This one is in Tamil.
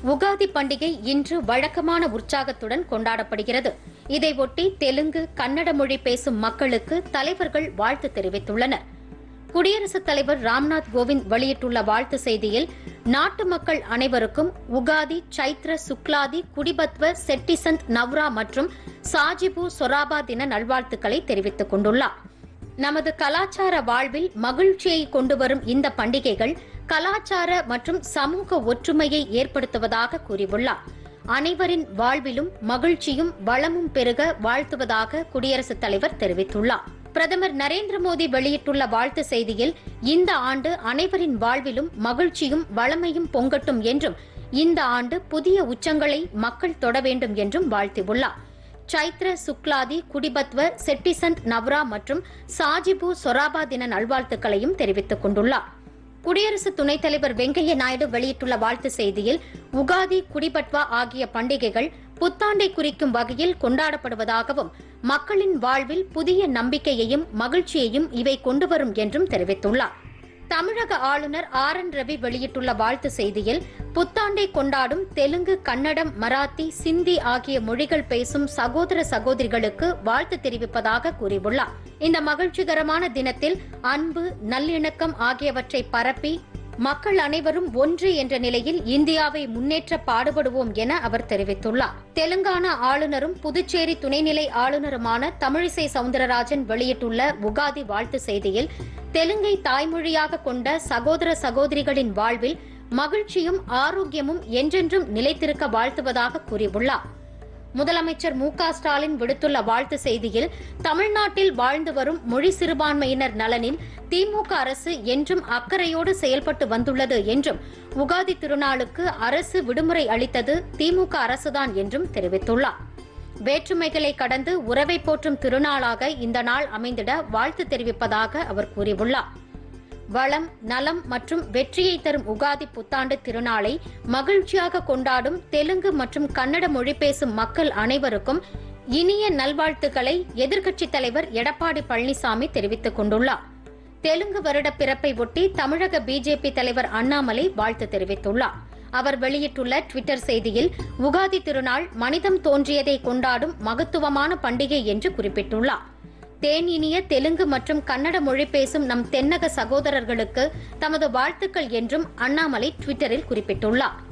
உகாதி பண்டிகை இன்று வழக்கமான உற்சாகத்துடன் கொண்டாடப்படுகிறது இதையொட்டி தெலுங்கு கன்னட மொழி பேசும் மக்களுக்கு தலைவர்கள் வாழ்த்து தெரிவித்துள்ளனர் குடியரசுத் தலைவர் ராம்நாத் கோவிந்த் வெளியிட்டுள்ள வாழ்த்து செய்தியில் நாட்டு மக்கள் அனைவருக்கும் உகாதி சைத்ர சுக்லாதி குடிபத்வ செட்டிசந்த் நவ்ரா மற்றும் சாஜிபு சொராபா தின நல்வாழ்த்துக்களை தெரிவித்துக் கொண்டுள்ளார் நமது கலாச்சார வாழ்வில் மகிழ்ச்சியை கொண்டு வரும் இந்த பண்டிகைகள் கலாச்சார மற்றும் சமூக ஒற்றுமையை ஏற்படுத்துவதாக கூறியுள்ளார் அனைவரின் வாழ்விலும் மகிழ்ச்சியும் வளமும் பெருக வாழ்த்துவதாக குடியரசுத் தலைவர் தெரிவித்துள்ளார் பிரதமர் நரேந்திர மோடி வெளியிட்டுள்ள வாழ்த்து செய்தியில் இந்த ஆண்டு அனைவரின் வாழ்விலும் மகிழ்ச்சியும் வளமையும் பொங்கட்டும் என்றும் இந்த ஆண்டு புதிய உச்சங்களை மக்கள் தொட வேண்டும் என்றும் வாழ்த்தியுள்ளார் சைத்ர சுக்லாதி குடிபத்வ செட்டிசந்த் நவ்ரா மற்றும் சாஜிபு சொராபா தின நல்வாழ்த்துக்களையும் தெரிவித்துக் கொண்டுள்ளார் குடியரசு துணைத் தலைவர் வெங்கையா நாயுடு வெளியிட்டுள்ள வாழ்த்து செய்தியில் உகாதி குடிபட்வா ஆகிய பண்டிகைகள் புத்தாண்டை குறிக்கும் வகையில் கொண்டாடப்படுவதாகவும் மக்களின் வாழ்வில் புதிய நம்பிக்கையையும் மகிழ்ச்சியையும் இவை கொண்டுவரும் என்றும் தெரிவித்துள்ளார் தமிழக ஆளுநர் ஆர் என் ரவி வெளியிட்டுள்ள வாழ்த்து செய்தியில் புத்தாண்டை கொண்டாடும் தெலுங்கு கன்னடம் மராத்தி சிந்தி ஆகிய மொழிகள் பேசும் சகோதர சகோதரிகளுக்கு வாழ்த்து தெரிவிப்பதாக கூறியுள்ளார் இந்த மகிழ்ச்சிகரமான தினத்தில் அன்பு நல்லிணக்கம் ஆகியவற்றை பரப்பி மக்கள் அனைவரும் ஒன்று என்ற நிலையில் இந்தியாவை முன்னேற்ற பாடுபடுவோம் என அவர் தெரிவித்துள்ளார் தெலுங்கானா ஆளுநரும் புதுச்சேரி துணைநிலை ஆளுநருமான தமிழிசை சவுந்தரராஜன் வெளியிட்டுள்ள உகாதி வாழ்த்து செய்தியில் தெலுங்கை தாய்மொழியாக கொண்ட சகோதர சகோதரிகளின் வாழ்வில் மகிழ்ச்சியும் ஆரோக்கியமும் என்றென்றும் நிலைத்திருக்க வாழ்த்துவதாக கூறியுள்ளார் முதலமைச்சர் மு க ஸ்டாலின் விடுத்துள்ள வாழ்த்து செய்தியில் தமிழ்நாட்டில் வாழ்ந்து வரும் மொழி சிறுபான்மையினர் நலனில் திமுக அரசு என்றும் அக்கறையோடு செயல்பட்டு வந்துள்ளது என்றும் உகாதி திருநாளுக்கு அரசு விடுமுறை அளித்தது திமுக அரசுதான் என்றும் தெரிவித்துள்ளார் வேற்றுமைகளை கடந்து உறவை போற்றும் திருநாளாக இந்த நாள் அமைந்திட வாழ்த்து தெரிவிப்பதாக அவர் கூறியுள்ளார் வளம் நலம் மற்றும் வெற்றியை தரும் உகாதி புத்தாண்டு திருநாளை மகிழ்ச்சியாக கொண்டாடும் தெலுங்கு மற்றும் கன்னட மொழி பேசும் மக்கள் அனைவருக்கும் இனிய நல்வாழ்த்துக்களை எதிர்க்கட்சித் தலைவர் எடப்பாடி பழனிசாமி தெரிவித்துக் கொண்டுள்ளார் தெலுங்கு வருட பிறப்பை ஒட்டி தமிழக பிஜேபி தலைவர் அண்ணாமலை வாழ்த்து தெரிவித்துள்ளார் அவர் வெளியிட்டுள்ள டுவிட்டர் செய்தியில் உகாதி திருநாள் மனிதம் தோன்றியதை கொண்டாடும் மகத்துவமான பண்டிகை என்று குறிப்பிட்டுள்ளார் தேன் இனிய தெலுங்கு மற்றும் கன்னட மொழி பேசும் நம் தென்னக சகோதரர்களுக்கு தமது வாழ்த்துக்கள் என்றும் அண்ணாமலை டுவிட்டரில் குறிப்பிட்டுள்ளார்